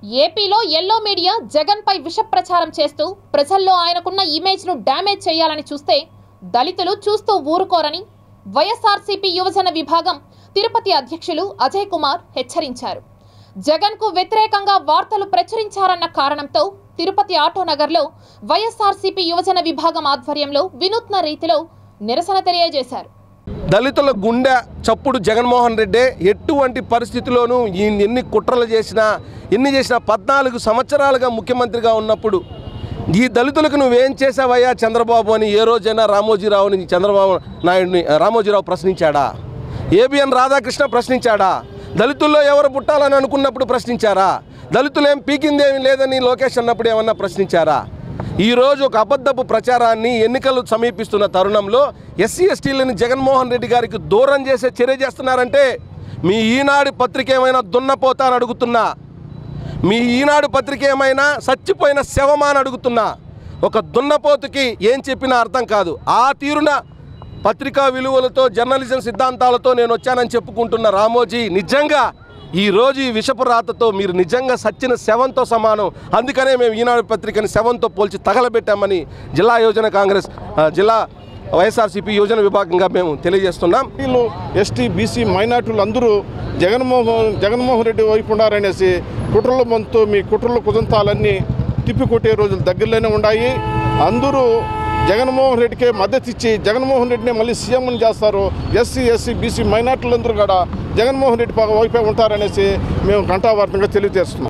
ఏపీలో yellow media Jagan పై విష ప్రచారం చేస్తూ ప్రజల్లో ఆయనకున్న ఇమేజ్ ను డ్యామేజ్ చేయాలని చూస్తే దళితులు చూస్తూ ఊరుకోరని వైఎస్ఆర్సీపీ యువజన విభాగం తిరుపతి అధ్యక్షులు అజయ్ కుమార్ హెచ్చరించారు జగన్ కు వ్యతిరేకంగా వార్తలు ప్రచురించారన్న కారణంతో తిరుపతి ఆటోనగర్లో వైఎస్ఆర్సీపీ యువజన విభాగం ఆధ్వర్యంలో వినూత్న రీతిలో నిరసన తెలియజేశారు దళితుల గుండె చప్పుడు జగన్మోహన్ రెడ్డి ఎటువంటి పరిస్థితిలోనూ ఈ ఎన్ని కుట్రలు చేసినా ఎన్ని చేసినా పద్నాలుగు సంవత్సరాలుగా ముఖ్యమంత్రిగా ఉన్నప్పుడు ఈ దళితులకు నువ్వేం చేసావయ్యా చంద్రబాబు అని ఏ రోజైనా రామోజీరావుని చంద్రబాబు నాయుడిని రామోజీరావు ప్రశ్నించాడా ఏబిఎన్ రాధాకృష్ణ ప్రశ్నించాడా దళితుల్లో ఎవరు పుట్టాలని అనుకున్నప్పుడు ప్రశ్నించారా దళితులు ఏం పీకిందేమీ లేదని లోకేష్ అన్నప్పుడు ఏమన్నా ప్రశ్నించారా ఈరోజు ఒక అబద్ధపు ప్రచారాన్ని ఎన్నికలు సమీపిస్తున్న తరుణంలో ఎస్సీ ఎస్టీలని జగన్మోహన్ రెడ్డి గారికి దూరం చేసే చర్య చేస్తున్నారంటే మీ ఈనాడు పత్రిక ఏమైనా దున్నపోతా అని అడుగుతున్నా మీ ఈనాడు పత్రిక ఏమైనా చచ్చిపోయిన శవమా అని అడుగుతున్నా ఒక దున్నపోతుకి ఏం చెప్పినా అర్థం కాదు ఆ తీరున పత్రికా విలువలతో జర్నలిజం సిద్ధాంతాలతో నేను వచ్చానని చెప్పుకుంటున్న రామోజీ నిజంగా ఈ రోజు ఈ విషపు రాతతో మీరు నిజంగా సచ్చిన శవంతో సమానం అందుకనే మేము ఈనాడు పత్రికని శవంతో పోల్చి తగలబెట్టామని జిల్లా యోజన కాంగ్రెస్ ఆ, జిల్లా వైఎస్ఆర్సీపీ యోజన విభాగంగా మేము తెలియజేస్తున్నాం వీళ్ళు ఎస్టీ బీసీ మైనార్టీలు అందరూ జగన్మోహన్ జగన్మోహన్ రెడ్డి వైపు ఉన్నారనేసి కుట్రల మంతు మీ కుట్రల కుదంతాలన్నీ తిప్పికొట్టే రోజులు దగ్గరలోనే ఉన్నాయి అందరూ జగన్మోహన్ రెడ్డికే మద్దతు ఇచ్చి జగన్మోహన్ రెడ్డిని మళ్ళీ సీఎంని చేస్తారు ఎస్సీ ఎస్సీ బీసీ మైనార్టీలందరూ కూడా జగన్మోహన్ రెడ్డి వైపే ఉంటారనేసి మేము ఘంటావార్తంగా తెలియజేస్తున్నాం